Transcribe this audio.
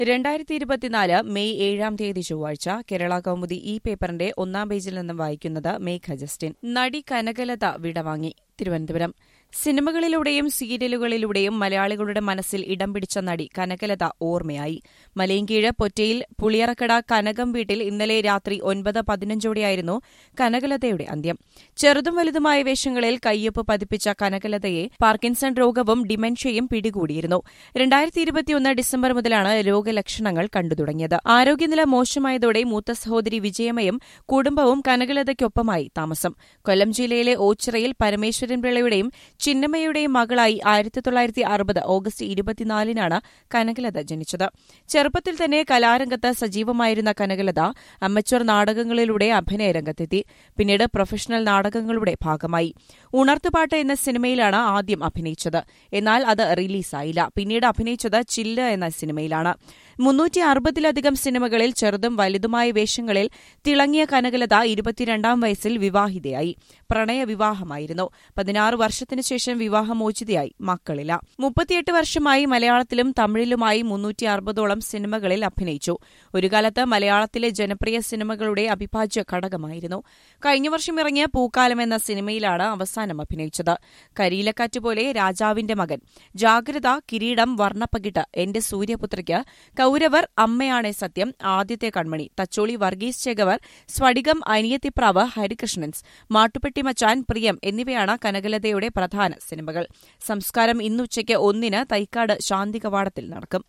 രണ്ടായിരത്തി ഇരുപത്തിനാല് മെയ് ഏഴാം തീയതി ചൊവ്വാഴ്ച കേരള കൗമുദി ഈ പേപ്പറിന്റെ ഒന്നാം പേജിൽ നിന്നും വായിക്കുന്നത് മേഘ ജസ്റ്റിൻ നടി കനകലത വിടവാങ്ങി തിരുവനന്തപുരം സിനിമകളിലൂടെയും സീരിയലുകളിലൂടെയും മലയാളികളുടെ മനസ്സിൽ ഇടം പിടിച്ച നടി കനകലത ഓർമ്മയായി മലയങ്കീഴ് പൊറ്റയിൽ പുളിയറക്കട കനകം വീട്ടിൽ ഇന്നലെ രാത്രി ഒൻപത് പതിനഞ്ചോടെയായിരുന്നു കനകലതയുടെ അന്ത്യം ചെറുതും വലുതുമായ വേഷങ്ങളിൽ കയ്യൊപ്പ് പതിപ്പിച്ച കനകലതയെ പാർക്കിൻസൺ രോഗവും ഡിമെൻഷ്യയും പിടികൂടിയിരുന്നു രണ്ടായിരത്തി ഇരുപത്തിയൊന്ന് ഡിസംബർ മുതലാണ് രോഗലക്ഷണങ്ങൾ കണ്ടു തുടങ്ങിയത് ആരോഗ്യനില മോശമായതോടെ മൂത്ത സഹോദരി വിജയമയും കുടുംബവും കനകലതയ്ക്കൊപ്പമായി താമസം കൊല്ലം ജില്ലയിലെ ഓച്ചിറയിൽ പരമേശ്വരൻ പിള്ളയുടെയും ചിന്നമ്മയുടെയും മകളായി ആയിരത്തി തൊള്ളായിരത്തി അറുപത് ഓഗസ്റ്റ് ഇരുപത്തിനാലിനാണ് കനകലത ജനിച്ചത് ചെറുപ്പത്തിൽ തന്നെ കലാരംഗത്ത് സജീവമായിരുന്ന കനകലത അമച്വർ നാടകങ്ങളിലൂടെ അഭിനയ രംഗത്തെത്തി പിന്നീട് പ്രൊഫഷണൽ നാടകങ്ങളുടെ ഭാഗമായി ഉണർത്തുപാട്ട് എന്ന സിനിമയിലാണ് ആദ്യം അഭിനയിച്ചത് എന്നാൽ അത് റിലീസായില്ല പിന്നീട് അഭിനയിച്ചത് ചില്ല് എന്ന സിനിമയിലാണ് മുന്നൂറ്റി അറുപതിലധികം സിനിമകളിൽ ചെറുതും വലുതുമായ വേഷങ്ങളിൽ തിളങ്ങിയ കനകലത ഇരുപത്തിരണ്ടാം വയസ്സിൽ വിവാഹിതയായി പ്രണയവിവാഹമായിരുന്നു പതിനാറ് വർഷത്തിനു ശേഷം വിവാഹമോചിതയായി മക്കളില്ല മുപ്പത്തിയെട്ട് വർഷമായി മലയാളത്തിലും തമിഴിലുമായി മുന്നൂറ്റി അറുപതോളം സിനിമകളിൽ അഭിനയിച്ചു ഒരു കാലത്ത് മലയാളത്തിലെ ജനപ്രിയ സിനിമകളുടെ അവിഭാജ്യ ഘടകമായിരുന്നു കഴിഞ്ഞ വർഷം ഇറങ്ങിയ പൂക്കാലം എന്ന സിനിമയിലാണ് അവസാനം അഭിനയിച്ചത് കരിയിലക്കാറ്റ് പോലെ രാജാവിന്റെ മകൻ ജാഗ്രത കിരീടം വർണ്ണപ്പകിട്ട് എന്റെ സൂര്യപുത്രയ്ക്ക് കൌരവർ അമ്മയാണേ സത്യം ആദ്യത്തെ കൺമണി തച്ചോളി വർഗീസ് ചെഗവർ സ്ഫടികം അനിയത്തിപ്രാവ് ഹരികൃഷ്ണൻസ് മാട്ടുപ്പെട്ടി മച്ചാൻ പ്രിയം എന്നിവയാണ് കനകലതയുടെ പ്രധാന സിനിമകൾ സംസ്കാരം ഇന്നുച്ചയ്ക്ക് ഒന്നിന് തൈക്കാട് ശാന്തി കവാടത്തിൽ നടക്കും